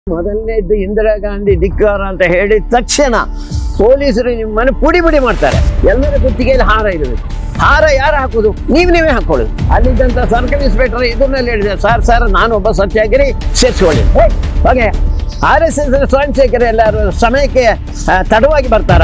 ಮೊದಲನೇದ್ದು ಇಂದಿರಾ ಗಾಂಧಿ ಧಿಕ್ಕಾರ ಅಂತ ಹೇಳಿದ ತಕ್ಷಣ ಪೊಲೀಸರು ನಿಮ್ಮನ್ನು ಪುಡಿ ಪುಡಿ ಮಾಡ್ತಾರೆ ಎಲ್ಲರ ಗುತ್ತಿಗೆಯಲ್ಲಿ ಹಾರ ಇರಬೇಕು ಹಾರ ಯಾರು ಹಾಕೋದು ನೀವು ನೀವೇ ಹಾಕೊಳ್ಳೋದು ಅಲ್ಲಿದ್ದಂಥ ಸರ್ಕಲ್ ಇನ್ಸ್ಪೆಕ್ಟರ್ ಇದನ್ನೆಲ್ಲ ಹೇಳಿದೆ ಸರ್ ಸರ್ ನಾನು ಒಬ್ಬ ಸತ್ಯಾಗಿರಿ ಸೇರಿಸ್ಕೊಳ್ಳಿ ಹಾಗೆ ಆರ್ ಎಸ್ ಎಸ್ ಸ್ವಯಂ ಸೇವಕರು ಎಲ್ಲರೂ ಸಮಯಕ್ಕೆ ಆ, ತಡವಾಗಿ ಬರ್ತಾರ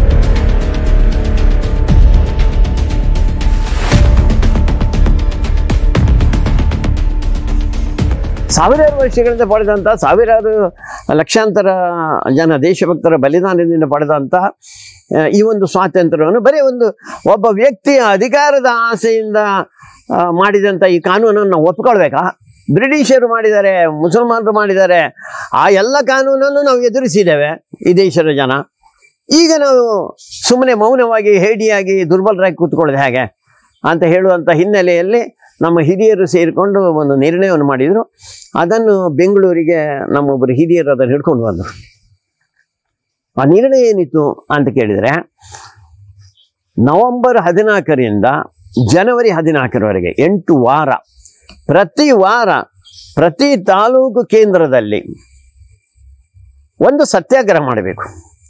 ಸಾವಿರಾರು ವರ್ಷಗಳಿಂದ ಪಡೆದಂಥ ಸಾವಿರಾರು ಲಕ್ಷಾಂತರ ಜನ ದೇಶಭಕ್ತರ ಬಲಿದಾನದಿಂದ ಪಡೆದಂಥ ಆ, ಈ ಒಂದು ಸ್ವಾತಂತ್ರ್ಯವನ್ನು ಬರೀ ಒಂದು ಒಬ್ಬ ವ್ಯಕ್ತಿಯ ಅಧಿಕಾರದ ಆಸೆಯಿಂದ ಆ, ಮಾಡಿದಂಥ ಈ ಕಾನೂನನ್ನು ನಾವು ಒಪ್ಕೊಳ್ಬೇಕಾ ಬ್ರಿಟಿಷರು ಮಾಡಿದ್ದಾರೆ ಮುಸಲ್ಮಾನರು ಮಾಡಿದ್ದಾರೆ ಆ ಎಲ್ಲ ಕಾನೂನನ್ನು ನಾವು ಎದುರಿಸಿದ್ದೇವೆ ಈ ದೇಶದ ಜನ ಈಗ ನಾವು ಸುಮ್ಮನೆ ಮೌನವಾಗಿ ಹೇಡಿಯಾಗಿ ದುರ್ಬಲರಾಗಿ ಕೂತ್ಕೊಳ್ಳೋದು ಹೇಗೆ ಅಂತ ಹೇಳುವಂಥ ಹಿನ್ನೆಲೆಯಲ್ಲಿ ನಮ್ಮ ಹಿರಿಯರು ಸೇರಿಕೊಂಡು ಒಂದು ನಿರ್ಣಯವನ್ನು ಮಾಡಿದರು ಅದನ್ನು ಬೆಂಗಳೂರಿಗೆ ನಮ್ಮೊಬ್ಬರು ಹಿರಿಯರು ಅದನ್ನು ಹಿಡ್ಕೊಂಡು ಬಂದರು ಆ ನಿರ್ಣಯ ಏನಿತ್ತು ಅಂತ ಕೇಳಿದರೆ ನವೆಂಬರ್ ಹದಿನಾಲ್ಕರಿಂದ ಜನವರಿ ಹದಿನಾಲ್ಕರವರೆಗೆ ಎಂಟು ವಾರ ಪ್ರತಿ ವಾರ ಪ್ರತಿ ತಾಲೂಕು ಕೇಂದ್ರದಲ್ಲಿ ಒಂದು ಸತ್ಯಾಗ್ರಹ ಮಾಡಬೇಕು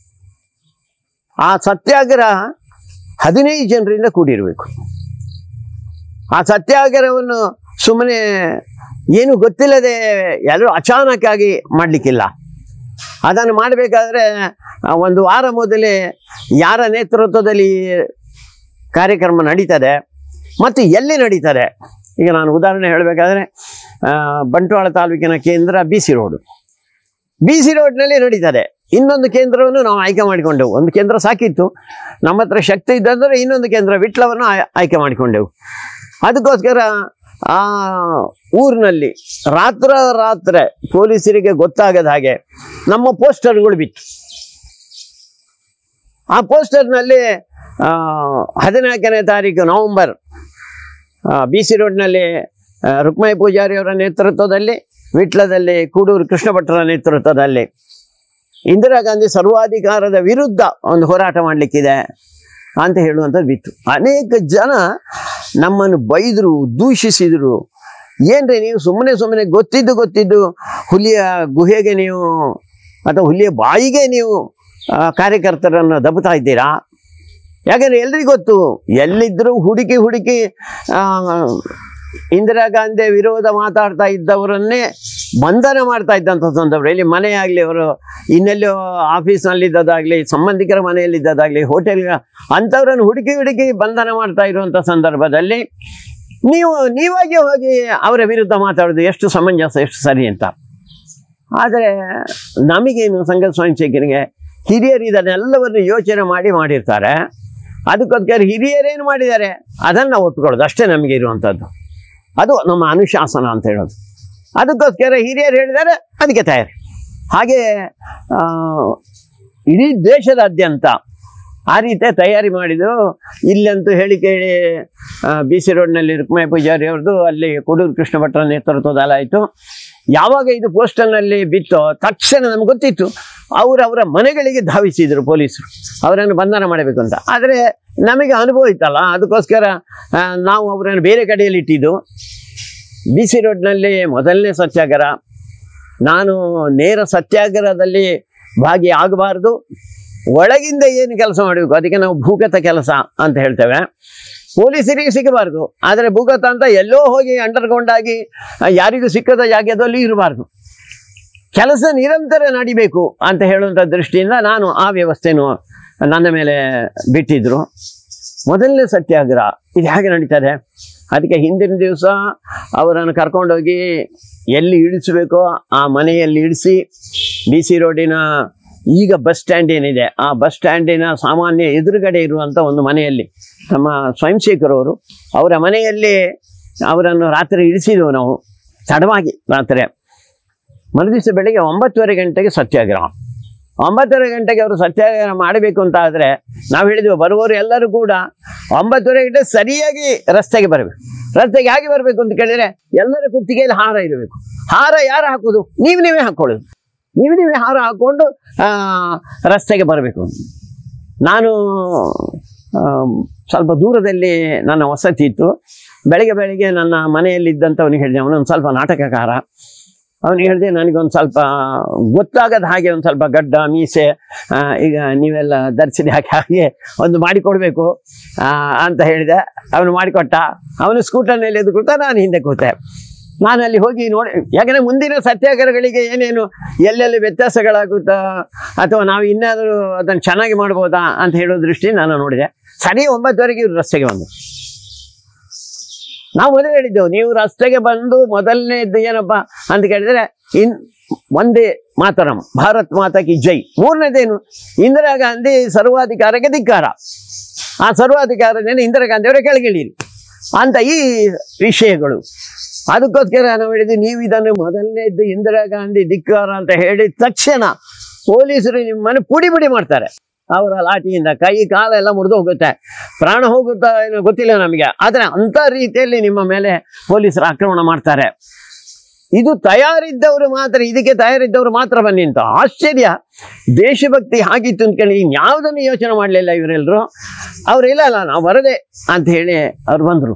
ಆ ಸತ್ಯಾಗ್ರಹ ಹದಿನೈದು ಜನರಿಂದ ಕೂಡಿರಬೇಕು ಆ ಸತ್ಯಾಗ್ರಹವನ್ನು ಸುಮ್ಮನೆ ಏನು ಗೊತ್ತಿಲ್ಲದೆ ಎಲ್ಲರೂ ಅಚಾನಕ್ಕಾಗಿ ಮಾಡಲಿಕ್ಕಿಲ್ಲ ಅದನ್ನು ಮಾಡಬೇಕಾದ್ರೆ ಒಂದು ವಾರ ಮೊದಲೇ ಯಾರ ನೇತೃತ್ವದಲ್ಲಿ ಕಾರ್ಯಕ್ರಮ ನಡೀತದೆ ಮತ್ತು ಎಲ್ಲಿ ನಡೀತದೆ ಈಗ ನಾನು ಉದಾಹರಣೆ ಹೇಳಬೇಕಾದ್ರೆ ಆ, ಬಂಟ್ವಾಳ ತಾಲೂಕಿನ ಕೇಂದ್ರ B C road B C ರೋಡ್ನಲ್ಲಿ ನಡೀತದೆ ಇನ್ನೊಂದು ಕೇಂದ್ರವನ್ನು ನಾವು ಆಯ್ಕೆ ಮಾಡಿಕೊಂಡೆವು ಒಂದು ಕೇಂದ್ರ ಸಾಕಿತ್ತು ನಮ್ಮ ಹತ್ರ ಶಕ್ತಿ ಇದ್ದಂದರೆ ಇನ್ನೊಂದು ಕೇಂದ್ರ ವಿಟ್ಲವನ್ನು ಆಯ್- ಆಯ್ಕೆ ಮಾಡಿಕೊಂಡೆವು ಅದಕ್ಕೋಸ್ಕರ ಆ ಊರಿನಲ್ಲಿ ರಾತ್ರ ರಾತ್ರಿ ಪೊಲೀಸರಿಗೆ ಗೊತ್ತಾಗದ ಹಾಗೆ ನಮ್ಮ ಪೋಸ್ಟರ್ಗಳು ಬಿತ್ತು ಆ ಪೋಸ್ಟರ್ನಲ್ಲಿ ಆ, ಹದಿನಾಲ್ಕನೇ ತಾರೀಕು ನವೆಂಬರ್ ಬಿ ಸಿ ರೋಡ್ನಲ್ಲಿ ಆ, ರುಕ್ಮಾಯಿ ಪೂಜಾರಿ ಅವರ ನೇತೃತ್ವದಲ್ಲಿ ವಿಟ್ಲದಲ್ಲಿ ಕೂಡೂರು ಕೃಷ್ಣ ಭಟ್ರ ನೇತೃತ್ವದಲ್ಲಿ ಇಂದಿರಾ ಗಾಂಧಿ ಸರ್ವಾಧಿಕಾರದ ವಿರುದ್ಧ ಒಂದು ಹೋರಾಟ ಮಾಡಲಿಕ್ಕಿದೆ ಅಂತ ಹೇಳುವಂಥದ್ದು ಬಿತ್ತು ಅನೇಕ ಜನ ನಮ್ಮನ್ನು ಬೈದರು ದೂಷಿಸಿದರು ಏನ್ರಿ ನೀವು ಸುಮ್ಮನೆ ಸುಮ್ಮನೆ ಗೊತ್ತಿದ್ದು ಗೊತ್ತಿದ್ದು ಹುಲಿಯ ಗುಹೆಗೆ ನೀವು ಅಥವಾ ಹುಲಿಯ ಬಾಯಿಗೆ ನೀವು ಆ, ಕಾರ್ಯಕರ್ತರನ್ನು ದಬ್ಬುತ್ತಾ ಇದ್ದೀರಾ ಯಾಕಂದ್ರೆ ಎಲ್ರಿಗೂ ಗೊತ್ತು ಎಲ್ಲಿದ್ದರೂ ಹುಡುಕಿ ಹುಡುಕಿ ಆ, ಇಂದಿರಾ ಗಾಂಧಿ ವಿರೋಧ ಮಾತಾಡ್ತಾ ಇದ್ದವರನ್ನೇ ಬಂಧನ ಮಾಡ್ತಾ ಇದ್ದಂಥ ಸಂದರ್ಭ ಇಲ್ಲಿ ಮನೆ ಆಗಲಿ ಅವರು ಇನ್ನೆಲ್ಲೋ ಆಫೀಸ್ನಲ್ಲಿದ್ದದಾಗಲಿ ಸಂಬಂಧಿಕರ ಮನೆಯಲ್ಲಿದ್ದದಾಗಲಿ ಹೋಟೆಲ್ ಅಂಥವ್ರನ್ನು ಹುಡುಕಿ ಹುಡುಕಿ ಬಂಧನ ಮಾಡ್ತಾ ಇರುವಂಥ ಸಂದರ್ಭದಲ್ಲಿ ನೀವು ನೀವಾಗಿ ಹೋಗಿ ಅವರ ವಿರುದ್ಧ ಮಾತಾಡೋದು ಎಷ್ಟು ಸಮಂಜಸ ಎಷ್ಟು ಸರಿ ಅಂತ ಆದರೆ ನಮಗೇನು ಸಂಘ ಸ್ವಯಂ ಸೇವಕರಿಗೆ ಹಿರಿಯರು ಇದನ್ನೆಲ್ಲವನ್ನು ಯೋಚನೆ ಮಾಡಿ ಮಾಡಿರ್ತಾರೆ ಅದಕ್ಕೋಸ್ಕರ ಹಿರಿಯರೇನು ಮಾಡಿದ್ದಾರೆ ಅದನ್ನು ನಾವು ಒಪ್ಕೊಳ್ಳೋದು ಅಷ್ಟೇ ನಮಗೆ ಇರುವಂಥದ್ದು ಅದು ನಮ್ಮ ಅನುಶಾಸನ ಅಂತ ಹೇಳೋದು ಅದಕ್ಕೋಸ್ಕರ ಹಿರಿಯರು ಹೇಳಿದ್ದಾರೆ ಅದಕ್ಕೆ ತಯಾರಿ ಹಾಗೆ ಆ, ಇಡೀ ದೇಶದಾದ್ಯಂತ ಆ ರೀತಿಯ ತಯಾರಿ ಮಾಡಿದ್ರು ಇಲ್ಲಂತೂ ಹೇಳಿ ಕೇಳಿ ಬಿ ಸಿ ರೋಡ್ನಲ್ಲಿ ರುಕ್ಮಾಯಿ ಪೂಜಾರಿ ಅವ್ರದ್ದು ಅಲ್ಲಿ ಕೊಡೂರು ಕೃಷ್ಣ ಭಟ್ರ ನೇತೃತ್ವದಲ್ಲಿ ಆಯಿತು ಯಾವಾಗ ಇದು ಪೋಸ್ಟರ್ನಲ್ಲಿ ಬಿತ್ತೋ ತಕ್ಷಣ ನಮ್ಗೆ ಗೊತ್ತಿತ್ತು ಅವರು ಅವರ ಮನೆಗಳಿಗೆ ಧಾವಿಸಿದರು ಪೊಲೀಸರು ಅವರನ್ನು ಬಂಧನ ಮಾಡಬೇಕು ಅಂತ ಆದರೆ ನಮಗೆ ಅನುಭವ ಇತ್ತಲ್ಲ ಅದಕ್ಕೋಸ್ಕರ ಆ, ನಾವು ಅವರನ್ನು ಬೇರೆ ಕಡೆಯಲ್ಲಿ ಇಟ್ಟಿದ್ದು ಬಿ ಸಿ ರೋಡ್ನಲ್ಲಿ ಮೊದಲನೇ ಸತ್ಯಾಗ್ರಹ ನಾನು ನೇರ ಸತ್ಯಾಗ್ರಹದಲ್ಲಿ ಭಾಗಿಯಾಗಬಾರ್ದು ಒಳಗಿಂದ ಏನು ಕೆಲಸ ಮಾಡಬೇಕು ಅದಕ್ಕೆ ನಾವು ಭೂಗತ ಕೆಲಸ ಅಂತ ಹೇಳ್ತೇವೆ ಪೊಲೀಸರಿಗೆ ಸಿಗಬಾರ್ದು ಆದರೆ ಭೂಗತ ಅಂತ ಎಲ್ಲೋ ಹೋಗಿ ಅಂಡರ್ಗ್ರೌಂಡ್ ಆಗಿ ಆ, ಯಾರಿಗೂ ಸಿಕ್ಕದ ಜಾಗದಲ್ಲಿ ಇರಬಾರ್ದು ಕೆಲಸ ನಿರಂತರ ನಡಿಬೇಕು ಅಂತ ಹೇಳುವಂಥ ದೃಷ್ಟಿಯಿಂದ ನಾನು ಆ ವ್ಯವಸ್ಥೆನೂ ನನ್ನ ಮೇಲೆ ಬಿಟ್ಟಿದ್ರು ಮೊದಲನೇ ಸತ್ಯಾಗ್ರಹ ಇದು ಹೇಗೆ ನಡೀತದೆ ಅದಕ್ಕೆ ಹಿಂದಿನ ದಿವಸ ಅವರನ್ನು ಕರ್ಕೊಂಡೋಗಿ ಎಲ್ಲಿ ಇಳಿಸಬೇಕೋ ಆ ಮನೆಯಲ್ಲಿ ಇಳಿಸಿ ಬಿ ಸಿ ರೋಡಿನ ಈಗ ಬಸ್ ಸ್ಟ್ಯಾಂಡ್ ಏನಿದೆ ಆ ಬಸ್ ಸ್ಟ್ಯಾಂಡಿನ ಸಾಮಾನ್ಯ ಎದುರುಗಡೆ ಇರುವಂಥ ಒಂದು ಮನೆಯಲ್ಲಿ ನಮ್ಮ ಸ್ವಯಂ ಸೇವಕರವರು ಅವರ ಮನೆಯಲ್ಲಿ ಅವರನ್ನು ರಾತ್ರಿ ಇಳಿಸಿದೆವು ನಾವು ತಡವಾಗಿ ರಾತ್ರಿ ಮರುದಿವಸ ಬೆಳಿಗ್ಗೆ ಒಂಬತ್ತುವರೆ ಗಂಟೆಗೆ ಸತ್ಯಾಗ್ರಹ ಒಂಬತ್ತುವರೆ ಗಂಟೆಗೆ ಅವರು ಸತ್ಯಾಗ್ರಹ ಮಾಡಬೇಕು ಅಂತ ಆದರೆ ನಾವು ಹೇಳಿದ್ವಿ ಬರುವವರು ಎಲ್ಲರೂ ಕೂಡ ಒಂಬತ್ತುವರೆ ಗಂಟೆ ಸರಿಯಾಗಿ ರಸ್ತೆಗೆ ಬರಬೇಕು ರಸ್ತೆಗೆ ಹೇಗೆ ಬರಬೇಕು ಅಂತ ಕೇಳಿದರೆ ಎಲ್ಲರ ಕುತ್ತಿಗೆಯಲ್ಲಿ ಹಾರ ಇರಬೇಕು ಹಾರ ಯಾರು ಹಾಕೋದು ನೀವು ನೀವೇ ಹಾಕೊಳ್ಳೋದು ನೀವು ನೀವೇ ಹಾರ ಹಾಕ್ಕೊಂಡು ಆ, ರಸ್ತೆಗೆ ಬರಬೇಕು ನಾನು ಆ, ಸ್ವಲ್ಪ ದೂರದಲ್ಲಿ ನನ್ನ ವಸತಿ ಇತ್ತು ಬೆಳಿಗ್ಗೆ ಬೆಳಿಗ್ಗೆ ನನ್ನ ಮನೆಯಲ್ಲಿದ್ದಂಥವನಿಗೆ ಹೇಳಿದೆ ಅವನೊಂದು ಸ್ವಲ್ಪ ನಾಟಕಕಾರ ಅವನು ಹೇಳಿದೆ ನನಗೊಂದು ಸ್ವಲ್ಪ ಗೊತ್ತಾಗದ ಹಾಗೆ ಒಂದು ಸ್ವಲ್ಪ ಗಡ್ಡ ಮೀಸೆ ಆ, ಈಗ ನೀವೆಲ್ಲ ಧರಿಸಿದ ಹಾಗೆ ಹಾಗೆ ಒಂದು ಮಾಡಿಕೊಡ್ಬೇಕು ಆ, ಅಂತ ಹೇಳಿದೆ ಅವನು ಮಾಡಿಕೊಟ್ಟ ಅವನು ಸ್ಕೂಟರ್ನಲ್ಲಿ ಎದ್ದು ಕೂತ ನಾನು ಹಿಂದೆ ಕೂತೆ ನಾನು ಅಲ್ಲಿ ಹೋಗಿ ನೋಡಿ ಯಾಕಂದರೆ ಮುಂದಿನ ಸತ್ಯಾಗ್ರಹಗಳಿಗೆ ಏನೇನು ಎಲ್ಲೆಲ್ಲಿ ವ್ಯತ್ಯಾಸಗಳಾಗುತ್ತಾ ಅಥವಾ ನಾವು ಇನ್ನಾದರೂ ಅದನ್ನು ಚೆನ್ನಾಗಿ ಮಾಡ್ಬೋದಾ ಅಂತ ಹೇಳೋ ದೃಷ್ಟಿ ನಾನು ನೋಡಿದೆ ಸರಿ ಒಂಬತ್ತುವರೆಗೆ ಇವ್ರು ರಸ್ತೆಗೆ ಬಂದರು ನಾವು ಮೊದಲು ಹೇಳಿದ್ದೆವು ನೀವು ರಸ್ತೆಗೆ ಬಂದು ಮೊದಲನೇದ್ದು ಏನಪ್ಪ ಅಂತ ಕೇಳಿದ್ರೆ ಇನ್ ಒಂದೇ ಮಾತರಂ ಭಾರತ್ ಮಾತಾ ಕಿ ಜೈ ಮೂರನೇದೇನು ಇಂದಿರಾ ಗಾಂಧಿ ಸರ್ವಾಧಿಕಾರಕ್ಕೆ ಧಿಕ್ಕಾರ ಆ ಸರ್ವಾಧಿಕಾರದಿಂದ ಇಂದಿರಾ ಗಾಂಧಿ ಅವರ ಕೆಳಗಿಳಿರಿ ಅಂತ ಈ ವಿಷಯಗಳು ಅದಕ್ಕೋಸ್ಕರ ನಾವು ಹೇಳಿದ್ವಿ ನೀವು ಇದನ್ನು ಮೊದಲನೇದ್ದು ಇಂದಿರಾ ಗಾಂಧಿ ಧಿಕ್ಕಾರ ಅಂತ ಹೇಳಿದ ತಕ್ಷಣ ಪೊಲೀಸರು ನಿಮ್ಮನ್ನು ಪುಡಿ ಪುಡಿ ಮಾಡ್ತಾರೆ ಅವರ ಲಾಠಿಯಿಂದ ಕೈ ಕಾಲೆಲ್ಲ ಮುರಿದು ಹೋಗುತ್ತೆ ಪ್ರಾಣ ಹೋಗುತ್ತಾ ಏನೋ ಗೊತ್ತಿಲ್ಲ ನಮಗೆ ಆದರೆ ಅಂಥ ರೀತಿಯಲ್ಲಿ ನಿಮ್ಮ ಮೇಲೆ ಪೊಲೀಸರು ಆಕ್ರಮಣ ಮಾಡ್ತಾರೆ ಇದು ತಯಾರಿದ್ದವರು ಮಾತ್ರ ಇದಕ್ಕೆ ತಯಾರಿದ್ದವರು ಮಾತ್ರ ಬನ್ನಿ ಅಂತ ಆಶ್ಚರ್ಯ ದೇಶಭಕ್ತಿ ಹಾಗಿತ್ತು ಅಂತ ಕೇಳಿ ಇನ್ಯಾವುದನ್ನು ಯೋಚನೆ ಮಾಡಲಿಲ್ಲ ಇವರೆಲ್ಲರೂ ಅವ್ರು ಇಲ್ಲ ಅಲ್ಲ ನಾವು ಬರದೆ ಅಂತ ಹೇಳಿ ಅವ್ರು ಬಂದರು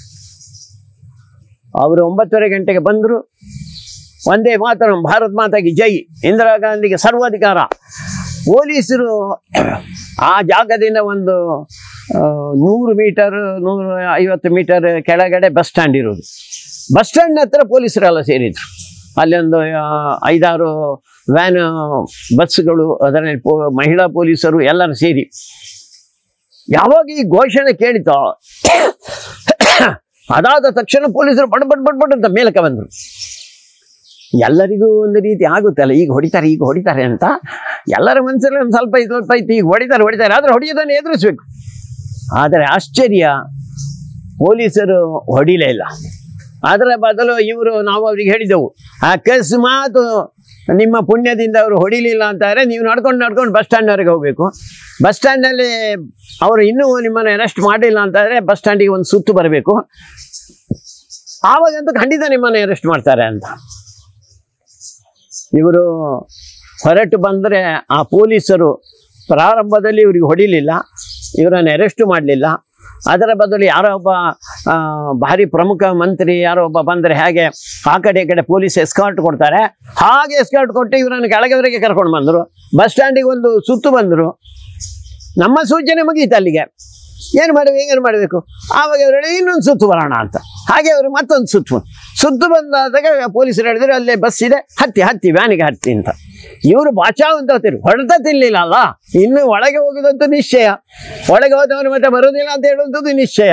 ಅವರು ಒಂಬತ್ತುವರೆ ಗಂಟೆಗೆ ಬಂದರು ಒಂದೇ ಮಾತರಂ ಭಾರತ್ ಮಾತಾಗಿ ಜೈ ಇಂದಿರಾ ಗಾಂಧಿಗೆ ಸರ್ವಾಧಿಕಾರ ಪೊಲೀಸರು ಆ ಜಾಗದಿಂದ ಒಂದು ಆ, ನೂರು ಮೀಟರ್ ನೂರ ಐವತ್ತು ಮೀಟರ್ ಕೆಳಗಡೆ ಬಸ್ ಸ್ಟ್ಯಾಂಡ್ ಇರೋದು ಬಸ್ ಸ್ಟ್ಯಾಂಡ್ ಹತ್ರ ಪೊಲೀಸರೆಲ್ಲ ಸೇರಿದ್ರು ಅಲ್ಲೊಂದು ಆ, ಐದಾರು ವ್ಯಾನ್ ಬಸ್ಗಳು ಅದರಲ್ಲಿ ಪೋ ಮಹಿಳಾ ಪೊಲೀಸರು ಎಲ್ಲರೂ ಸೇರಿ ಯಾವಾಗ ಈ ಘೋಷಣೆ ಕೇಳಿತೋ ಅದಾದ ತಕ್ಷಣ ಪೊಲೀಸರು ಬಡ್ ಬಡ್ ಬಡ್ ಬಡ್ ಅಂತ ಮೇಲಕ್ಕೆ ಬಂದರು ಎಲ್ಲರಿಗೂ ಒಂದು ರೀತಿ ಆಗುತ್ತಲ್ಲ ಈಗ ಹೊಡಿತಾರೆ ಈಗ ಹೊಡಿತಾರೆ ಅಂತ ಎಲ್ಲರ ಮನಸ್ಸಲ್ಲಿ ಒಂದು ಸ್ವಲ್ಪ ಇದು ಸ್ವಲ್ಪ ಇತ್ತು ಈಗ ಹೊಡಿತಾರೆ ಹೊಡಿತಾರೆ ಆದರೆ ಹೊಡೆಯೋದನ್ನು ಎದುರಿಸ್ಬೇಕು ಆದರೆ ಆಶ್ಚರ್ಯ ಪೊಲೀಸರು ಹೊಡಿಲೇ ಇಲ್ಲ ಅದರ ಬದಲು ಇವರು ನಾವು ಅವ್ರಿಗೆ ಹೇಳಿದೆವು ಅಕಸ್ಮಾತ್ ನಿಮ್ಮ ಪುಣ್ಯದಿಂದ ಅವರು ಹೊಡಿಲಿಲ್ಲ ಅಂತಾರೆ ನೀವು ನಡ್ಕೊಂಡು ನಡ್ಕೊಂಡು ಬಸ್ ಸ್ಟ್ಯಾಂಡ್ವರೆಗೆ ಹೋಗಬೇಕು ಬಸ್ ಸ್ಟ್ಯಾಂಡಲ್ಲಿ ಅವರು ಇನ್ನೂ ನಿಮ್ಮನ್ನು ಅರೆಸ್ಟ್ ಮಾಡಿಲ್ಲ ಅಂತಾದರೆ ಬಸ್ ಸ್ಟ್ಯಾಂಡಿಗೆ ಒಂದು ಸುತ್ತು ಬರಬೇಕು ಆವಾಗಂತೂ ಖಂಡಿತ ನಿಮ್ಮನ್ನು ಅರೆಸ್ಟ್ ಮಾಡ್ತಾರೆ ಅಂತ ಇವರು ಹೊರಟು ಬಂದರೆ ಆ ಪೊಲೀಸರು ಪ್ರಾರಂಭದಲ್ಲಿ ಇವರಿಗೆ ಹೊಡಿಲಿಲ್ಲ ಇವರನ್ನು ಅರೆಸ್ಟು ಮಾಡಲಿಲ್ಲ ಅದರ ಬದಲು ಯಾರೋ ಒಬ್ಬ ಆ, ಭಾರಿ ಪ್ರಮುಖ ಮಂತ್ರಿ ಯಾರೋ ಒಬ್ಬ ಬಂದರೆ ಹೇಗೆ ಆ ಕಡೆ ಈ ಕಡೆ ಪೊಲೀಸ್ ಎಸ್ಕಾರ್ಟ್ ಕೊಡ್ತಾರೆ ಹಾಗೆ ಎಸ್ಕಾರ್ಟ್ ಕೊಟ್ಟು ಇವರನ್ನು ಕೆಳಗೆವರೆಗೆ ಕರ್ಕೊಂಡು ಬಂದರು ಬಸ್ ಸ್ಟ್ಯಾಂಡಿಗೆ ಒಂದು ಸುತ್ತು ಬಂದರು ನಮ್ಮ ಸೂಚನೆ ಮುಗೀತು ಅಲ್ಲಿಗೆ ಏನು ಮಾಡಬೇಕು ಏನು ಮಾಡಬೇಕು ಆವಾಗ ಅವರು ಹೇಳಿ ಇನ್ನೊಂದು ಸುತ್ತು ಬರೋಣ ಅಂತ ಹಾಗೆ ಅವರು ಮತ್ತೊಂದು ಸುತ್ತು ಸುತ್ತು ಬಂದಾದಾಗ ಪೊಲೀಸರು ಹೇಳಿದ್ರು ಅಲ್ಲೇ ಬಸ್ ಇದೆ ಹತ್ತಿ ಹತ್ತಿ ವ್ಯಾನಿಗೆ ಹತ್ತಿ ಅಂತ ಇವರು ಬಾಚಾವ್ ಅಂತ ಹೋಗ್ತಿರು ಹೊಡೆತ ತಿನ್ನಲಿಲ್ಲ ಅಲ್ಲ ಇನ್ನು ಒಳಗೆ ಹೋಗುದಂತೂ ನಿಶ್ಚಯ ಒಳಗೆ ಹೋದವನು ಮತ್ತೆ ಬರೋದಿಲ್ಲ ಅಂತ ಹೇಳುವಂಥದ್ದು ನಿಶ್ಚಯ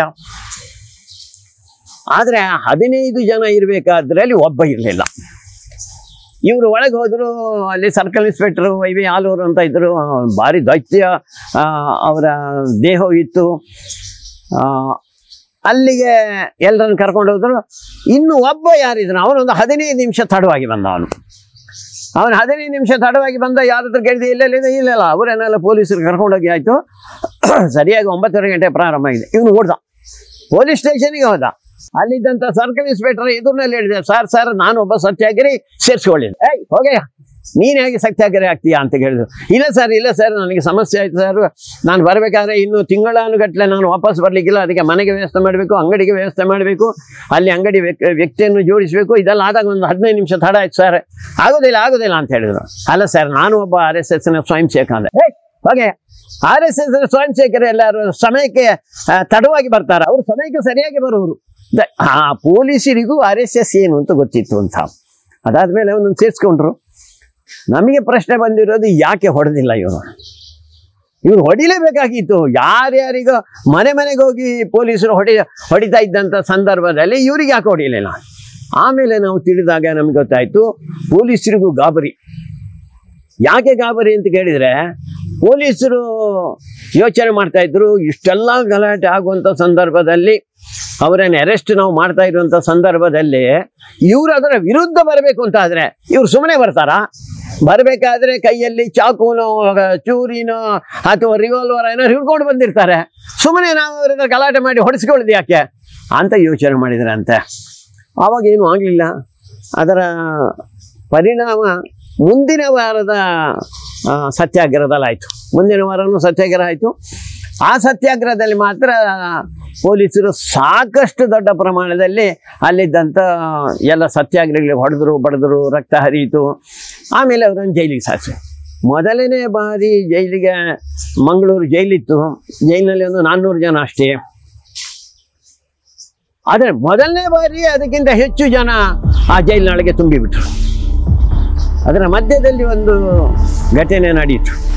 ಆದರೆ ಹದಿನೈದು ಜನ ಇರಬೇಕಾದ್ರಲ್ಲಿ ಒಬ್ಬ ಇರಲಿಲ್ಲ ಇವರು ಒಳಗೆ ಹೋದರು ಅಲ್ಲಿ circle inspector Y V Aluru ಅಂತ ಇದ್ದರು ಭಾರಿ ದೈತ್ಯ ಆ, ಅವರ ದೇಹ ಇತ್ತು ಆ, ಅಲ್ಲಿಗೆ ಎಲ್ಲರನ್ನು ಕರ್ಕೊಂಡು ಹೋದರು ಇನ್ನು ಒಬ್ಬ ಯಾರಿದ್ರು ಅವನೊಂದು ಹದಿನೈದು ನಿಮಿಷ ತಡವಾಗಿ ಬಂದ ಅವನು ಅವನು ಹದಿನೈದು ನಿಮಿಷ ತಡವಾಗಿ ಬಂದ ಯಾರ ಹತ್ರ ಕೇಳಿದೆ ಇಲ್ಲ ಇಲ್ಲ ಇಲ್ಲ ಇಲ್ಲ ಅವರನ್ನೆಲ್ಲ ಪೊಲೀಸರು ಕರ್ಕೊಂಡೋಗಿ ಆಯಿತು ಸರಿಯಾಗಿ ಒಂಬತ್ತುವರೆ ಗಂಟೆ ಪ್ರಾರಂಭ ಆಗಿದೆ ಇವನು ಓಡ್ದ ಪೊಲೀಸ್ ಸ್ಟೇಷನ್ಗೆ ಹೋದ ಅಲ್ಲಿದ್ದಂಥ ಸರ್ಕಲ್ ಇನ್ಸ್ಪೆಕ್ಟರ್ ಎದುರಿನಲ್ಲಿ ಹೇಳಿದೆ ಸರ್ ಸರ್ ನಾನು ಒಬ್ಬ ಸತ್ಯಾಗ್ರಹಿ ಸೇರಿಸ್ಕೊಳ್ಳಿ ಏಯ್ ಹೋಗಯ್ಯ ನೀನು ಹೇಗೆ ಸತ್ಯಾಗ್ರಹಿ ಆಗ್ತೀಯಾ ಅಂತ ಕೇಳಿದ್ರು ಇಲ್ಲ ಸರ್ ಇಲ್ಲ ಸರ್ ನನಗೆ ಸಮಸ್ಯೆ ಆಯ್ತು ಸರ್ ನಾನು ಬರಬೇಕಾದ್ರೆ ಇನ್ನು ತಿಂಗಳಾನುಗಟ್ಟಲೆ ನಾನು ವಾಪಸ್ ಬರಲಿಕ್ಕಿಲ್ಲ ಅದಕ್ಕೆ ಮನೆಗೆ ವ್ಯವಸ್ಥೆ ಮಾಡಬೇಕು ಅಂಗಡಿಗೆ ವ್ಯವಸ್ಥೆ ಮಾಡಬೇಕು ಅಲ್ಲಿ ಅಂಗಡಿ ವ್ಯಕ್- ವ್ಯಕ್ತಿಯನ್ನು ಜೋಡಿಸಬೇಕು ಇದೆಲ್ಲ ಆದಾಗ ಒಂದು ಹದಿನೈದು ನಿಮಿಷ ತಡ ಆಯ್ತು ಸರ್ ಆಗೋದಿಲ್ಲ ಆಗೋದಿಲ್ಲ ಅಂತ ಹೇಳಿದ್ರು ಅಲ್ಲ ಸರ್ ನಾನು ಒಬ್ಬ ಆರ್ ಎಸ್ ಎಸ್ನ ಸ್ವಯಂ ಸೇವಕ ಅಂದ್ರೆ ಏಯ್ ಹೋಗೆ ಆರ್ ಎಸ್ ಎಸ್ ಸ್ವಯಂ ಸೇವಕರು ಎಲ್ಲರೂ ಸಮಯಕ್ಕೆ ಆ, ತಡವಾಗಿ ಬರ್ತಾರೆ ಅವರು ಸಮಯಕ್ಕೆ ಸರಿಯಾಗಿ ಬರುವರು ದ- ಆ ಪೊಲೀಸರಿಗೂ ಆರ್ ಎಸ್ ಎಸ್ ಏನು ಅಂತ ಗೊತ್ತಿತ್ತು ಅಂತ ಅದಾದ್ಮೇಲೆ ಅವನನ್ನು ಸೇರಿಸ್ಕೊಂಡ್ರು ನಮಗೆ ಪ್ರಶ್ನೆ ಬಂದಿರೋದು ಯಾಕೆ ಹೊಡೆದಿಲ್ಲ ಇವರು ಇವ್ರು ಹೊಡಿಲೇಬೇಕಾಗಿತ್ತು ಯಾರ್ಯಾರಿಗೂ ಮನೆ ಮನೆಗೆ ಹೋಗಿ ಪೊಲೀಸರು ಹೊಡಿ ಹೊಡಿತಾ ಇದ್ದಂಥ ಸಂದರ್ಭದಲ್ಲಿ ಇವ್ರಿಗೆ ಯಾಕೆ ಹೊಡಿಲಿಲ್ಲ ಆಮೇಲೆ ನಾವು ತಿಳಿದಾಗ ನಮ್ಗೆ ಗೊತ್ತಾಯ್ತು ಪೊಲೀಸರಿಗೂ ಗಾಬರಿ ಯಾಕೆ ಗಾಬರಿ ಅಂತ ಕೇಳಿದರೆ ಪೊಲೀಸರು ಯೋಚನೆ ಮಾಡ್ತಾ ಇದ್ರು ಇಷ್ಟೆಲ್ಲ ಗಲಾಟೆ ಆಗುವಂಥ ಸಂದರ್ಭದಲ್ಲಿ ಅವರನ್ನು ಅರೆಸ್ಟ್ ನಾವು ಮಾಡ್ತಾ ಇರುವಂಥ ಸಂದರ್ಭದಲ್ಲಿ ಇವರು ಅದರ ವಿರುದ್ಧ ಬರಬೇಕು ಅಂತ ಆದರೆ ಇವ್ರು ಸುಮ್ಮನೆ ಬರ್ತಾರಾ ಬರಬೇಕಾದ್ರೆ ಕೈಯಲ್ಲಿ ಚಾಕುನೋ ಚೂರಿನೋ ಅಥವಾ ರಿವಾಲ್ವರ್ ಏನೋ ಹಿಡ್ಕೊಂಡು ಬಂದಿರ್ತಾರೆ ಸುಮ್ಮನೆ ನಾವು ಅವ್ರ ಹತ್ರ ಗಲಾಟೆ ಮಾಡಿ ಹೊಡೆಸ್ಕೊಳ್ಳೋದು ಯಾಕೆ ಅಂತ ಯೋಚನೆ ಮಾಡಿದ್ರಂತೆ ಆವಾಗ ಏನು ಆಗಲಿಲ್ಲ ಅದರ ಪರಿಣಾಮ ಮುಂದಿನ ವಾರದ ಆ, ಸತ್ಯಾಗ್ರಹದಲ್ಲಿ ಆಯಿತು ಮುಂದಿನ ವಾರನೂ ಸತ್ಯಾಗ್ರಹ ಆಯಿತು ಆ ಸತ್ಯಾಗ್ರಹದಲ್ಲಿ ಮಾತ್ರ ಪೊಲೀಸರು ಸಾಕಷ್ಟು ದೊಡ್ಡ ಪ್ರಮಾಣದಲ್ಲಿ ಅಲ್ಲಿದ್ದಂಥ ಎಲ್ಲ ಸತ್ಯಾಗ್ರಹಿಗಳಿಗೆ ಹೊಡೆದ್ರು ಬಡಿದ್ರು ರಕ್ತ ಹರಿಯಿತು ಆಮೇಲೆ ಅವರನ್ನು ಜೈಲಿಗೆ ಸಾಚೆ ಮೊದಲನೇ ಬಾರಿ ಜೈಲಿಗೆ ಮಂಗಳೂರು ಜೈಲಿತ್ತು ಜೈಲಿನಲ್ಲಿ ಒಂದು ನಾನ್ನೂರು ಜನ ಅಷ್ಟೇ ಆದರೆ ಮೊದಲನೇ ಬಾರಿ ಅದಕ್ಕಿಂತ ಹೆಚ್ಚು ಜನ ಆ ಜೈಲಿನೊಳಗೆ ತುಂಬಿಬಿಟ್ರು ಅದರ ಮಧ್ಯದಲ್ಲಿ ಒಂದು ಘಟನೆ ನಡೆಯಿತು